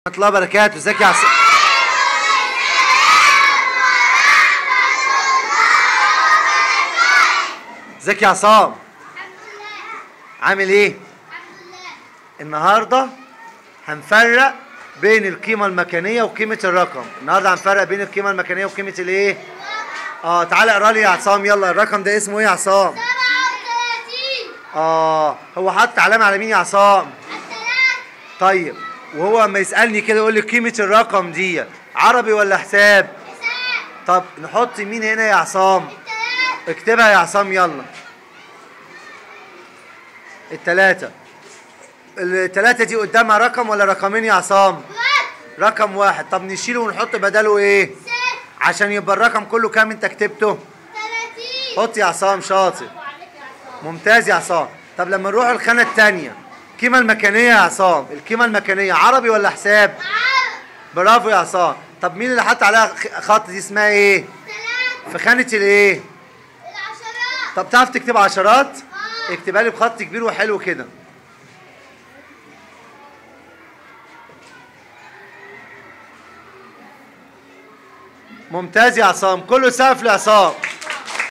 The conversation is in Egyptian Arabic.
ورحمة الله وبركاته ازيك يا عصام ازيك يا عصام عامل ايه النهارده هنفرق بين القيمة المكانية وقيمة الرقم النهارده هنفرق بين القيمة المكانية وقيمة الايه اه تعالى اقرا لي يا عصام يلا الرقم ده اسمه ايه يا عصام اه هو حط علامة على مين يا عصام طيب وهو لما يسألني كده يقول لي قيمة الرقم دي عربي ولا حساب طب نحط مين هنا يا عصام اكتبها يا عصام يلا التلاتة التلاتة دي قدامها رقم ولا رقمين يا عصام رقم واحد طب نشيله ونحط بداله ايه عشان يبقى الرقم كله كام انت كتبته حط يا عصام شاطر ممتاز يا عصام طب لما نروح الخانة التانية القيمة المكانية يا عصام القيمة المكانية عربي ولا حساب برافو يا عصام طب مين اللي حط عليها خ- خط دي اسمها ايه في خانة الايه طب تعرف تكتب عشرات اكتبها لي بخط كبير وحلو كده ممتاز يا عصام كله سقف لعصام